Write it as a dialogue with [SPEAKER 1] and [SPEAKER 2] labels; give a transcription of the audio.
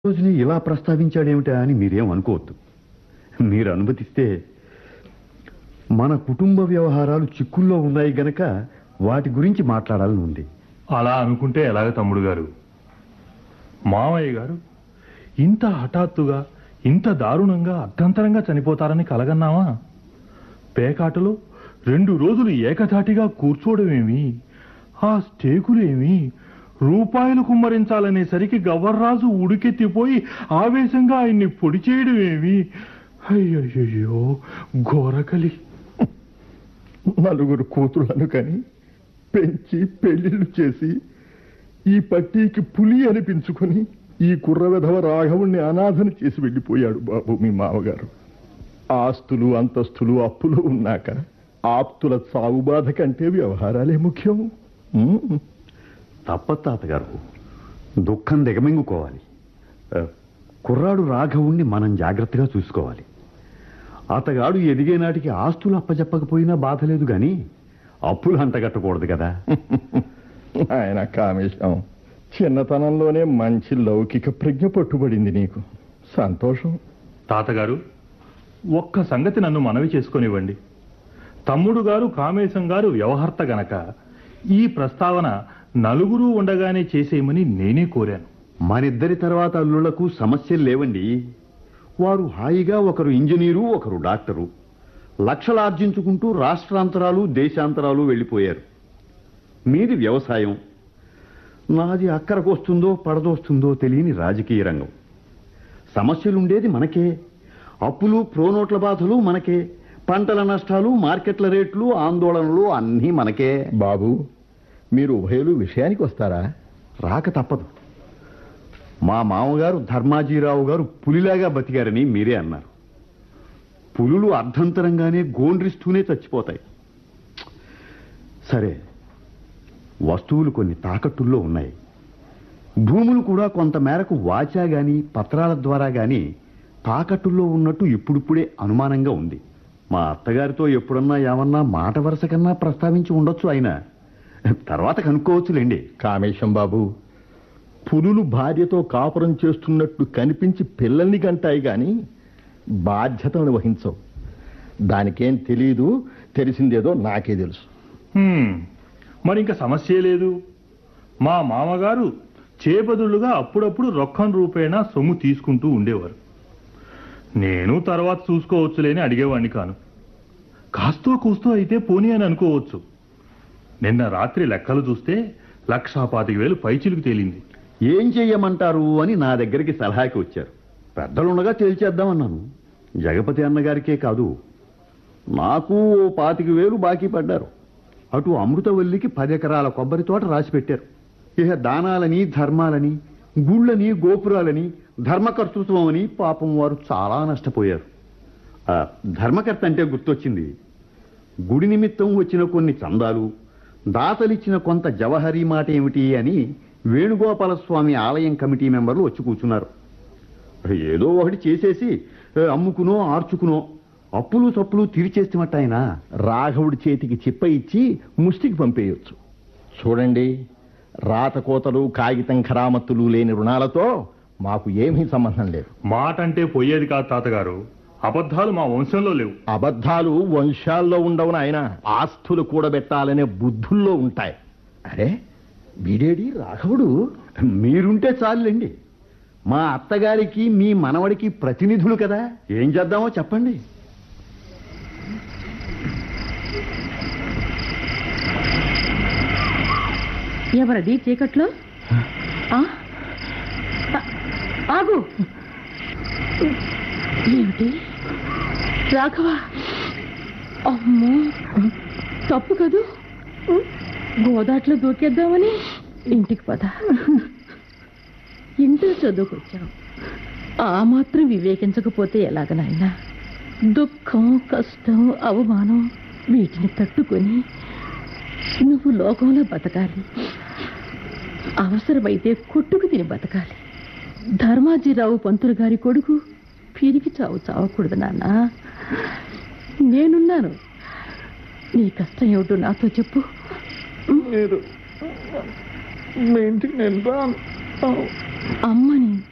[SPEAKER 1] రోజుని ఇలా ప్రస్తావించాడేమిటా అని మీరేం అనుకోవద్దు మీరు అనుమతిస్తే మన కుటుంబ వ్యవహారాలు చిక్కుల్లో ఉన్నాయి గనక వాటి గురించి మాట్లాడాలని ఉంది
[SPEAKER 2] అలా అనుకుంటే ఎలాగ తమ్ముడు గారు మామయ్య గారు ఇంత హఠాత్తుగా ఇంత దారుణంగా అర్ధంతరంగా చనిపోతారని కలగన్నావా పేకాటలో రెండు రోజులు ఏకధాటిగా కూర్చోవడమేమి ఆ స్టేకులేమి రూపాయలు కుమ్మరించాలనేసరికి గవర్రాజు ఉడికెత్తిపోయి ఆవేశంగా ఆయన్ని పొడి చేయడమేమి అయ్యయ్యో ఘోరకలి
[SPEAKER 3] నలుగురు కూతుళ్లను కని పెంచి పెళ్లిళ్ళు చేసి ఈ పట్టీకి పులి అనిపించుకొని ఈ కుర్ర విధవ రాఘవుణ్ణి అనాథని చేసి వెళ్ళిపోయాడు బాబు మీ మామగారు ఆస్తులు అంతస్తులు అప్పులు ఉన్నాక ఆప్తుల సాగు బాధ కంటే వ్యవహారాలే ముఖ్యం ఉమ్.
[SPEAKER 1] తప్పదు తాతగారు దుఃఖం దిగమింగుకోవాలి ఆ, కుర్రాడు రాఘవుణ్ణి మనం జాగ్రత్తగా చూసుకోవాలి అతగాడు ఎదిగే నాటికి ఆస్తులు అప్పచెప్పకపోయినా బాధ లేదు గాని అప్పులు అంటగట్టకూడదు కదా
[SPEAKER 3] ఆయన కామేశం చిన్నతనంలోనే మంచి లౌకిక ప్రజ్ఞ పట్టుబడింది నీకు సంతోషం
[SPEAKER 2] తాతగారు ఒక్క సంగతి నన్ను మనవి చేసుకొనివ్వండి తమ్ముడు గారు కామేశం గారు వ్యవహర్త గనక ఈ ప్రస్తావన నలుగురు ఉండగానే చేసేయమని నేనే కోరాను
[SPEAKER 1] మనిద్దరి తర్వాత అల్లుళ్లకు సమస్యలు లేవండి వారు హాయిగా ఒకరు ఇంజనీరు ఒకరు డాక్టరు లక్షలు ఆర్జించుకుంటూ రాష్ట్రాంతరాలు దేశాంతరాలు వెళ్ళిపోయారు మీది వ్యవసాయం నాది అక్కరకు వస్తుందో పడదొస్తుందో తెలియని రాజకీయ రంగం సమస్యలుండేది మనకే అప్పులు ప్రోనోట్ల బాధలు మనకే పంటల నష్టాలు మార్కెట్ల రేట్లు ఆందోళనలు అన్నీ మనకే
[SPEAKER 3] బాబు మీరు ఉభయలు విషయానికి వస్తారా
[SPEAKER 1] రాక తప్పదు మా మామగారు ధర్మాజీరావు గారు పులిలాగా బతికారని మీరే అన్నారు పులులు అర్ధంతరంగానే గోండ్రిస్తూనే చచ్చిపోతాయి సరే వస్తువులు కొన్ని తాకట్టుల్లో ఉన్నాయి భూములు కూడా కొంత మేరకు వాచా గాని పత్రాల ద్వారా గాని తాకట్టుల్లో ఉన్నట్టు ఇప్పుడిప్పుడే అనుమానంగా ఉంది మా అత్తగారితో ఎప్పుడన్నా ఏమన్నా మాట వరుస కన్నా ప్రస్తావించి ఉండొచ్చు ఆయన తర్వాత కనుక్కోవచ్చులేండి
[SPEAKER 3] కామేశం బాబు పులులు భార్యతో కాపురం చేస్తున్నట్టు కనిపించి పిల్లల్ని కంటాయి గాని బాధ్యతను వహించవు దానికేం తెలియదు తెలిసిందేదో నాకే తెలుసు
[SPEAKER 2] హ్మ్, మరి ఇంకా సమస్యే లేదు మా మామగారు చేబదులుగా అప్పుడప్పుడు రొక్కం రూపేణా సొమ్ము తీసుకుంటూ ఉండేవారు నేను తర్వాత చూసుకోవచ్చులేని అడిగేవాణ్ణి కాను కాస్తో కూస్తో అయితే పోనీ అని అనుకోవచ్చు నిన్న రాత్రి లెక్కలు చూస్తే లక్షా పాతిక వేలు పైచిలుకు తేలింది
[SPEAKER 1] ఏం చెయ్యమంటారు అని నా దగ్గరికి సలహాకి వచ్చారు పెద్దలుండగా తేల్చేద్దామన్నాను జగపతి అన్నగారికే కాదు నాకు ఓ పాతిక వేలు బాకీ పడ్డారు అటు అమృతవల్లికి పది ఎకరాల కొబ్బరి తోట రాసి పెట్టారు ఇక దానాలని ధర్మాలని గుళ్ళని గోపురాలని ధర్మకర్తృత్వం అని పాపం వారు చాలా నష్టపోయారు ఆ, ధర్మకర్త అంటే గుర్తొచ్చింది గుడి నిమిత్తం వచ్చిన కొన్ని చందాలు దాతలిచ్చిన కొంత జవహరీ మాట ఏమిటి అని వేణుగోపాల స్వామి ఆలయం కమిటీ మెంబర్లు వచ్చి కూర్చున్నారు ఏదో ఒకటి చేసేసి ఏ, అమ్ముకునో ఆర్చుకునో అప్పులు తప్పులు తీర్చేస్తున్నట్టు ఆయన
[SPEAKER 3] రాఘవుడి చేతికి చిప్ప ఇచ్చి ముష్టికి పంపేయొచ్చు చూడండి రాతకోతలు కాగితం ఖరామత్తులు లేని రుణాలతో మాకు ఏమీ సంబంధం లేదు
[SPEAKER 2] మాట అంటే పోయేది కాదు తాతగారు అబద్ధాలు మా వంశంలో లేవు
[SPEAKER 3] అబద్ధాలు వంశాల్లో ఉండవు ఆయన ఆస్తులు కూడబెట్టాలనే బుద్ధుల్లో ఉంటాయి అరే వీడేడి రాఘవుడు
[SPEAKER 1] మీరుంటే చాలండి మా అత్తగారికి మీ మనవడికి ప్రతినిధులు కదా ఏం చేద్దామో చెప్పండి
[SPEAKER 4] ఎవరది చీకట్లో ఆ? ఆ- ఆగు ఏమిటి రాఘవ అమ్మో తప్పు కదూ గోదాట్లో దూకేద్దామని ఇంటికి పద ఇంటర్ చదువుకొచ్చాం ఆ మాత్రం వివేకించకపోతే ఎలాగ నాయనా దుఃఖం కష్టం అవమానం వీటిని తట్టుకొని నువ్వు లోకంలో బతకాలి అవసరమైతే కొట్టుకు తిని బతకాలి ధర్మాజీరావు పంతులు గారి కొడుకు పిరికి చావు చావకూడదు నాన్న నేనున్నాను నీ కష్టం ఏమిటో నాతో చెప్పు
[SPEAKER 3] మీరు మీ ఇంటికి నేను రాను
[SPEAKER 4] అమ్మని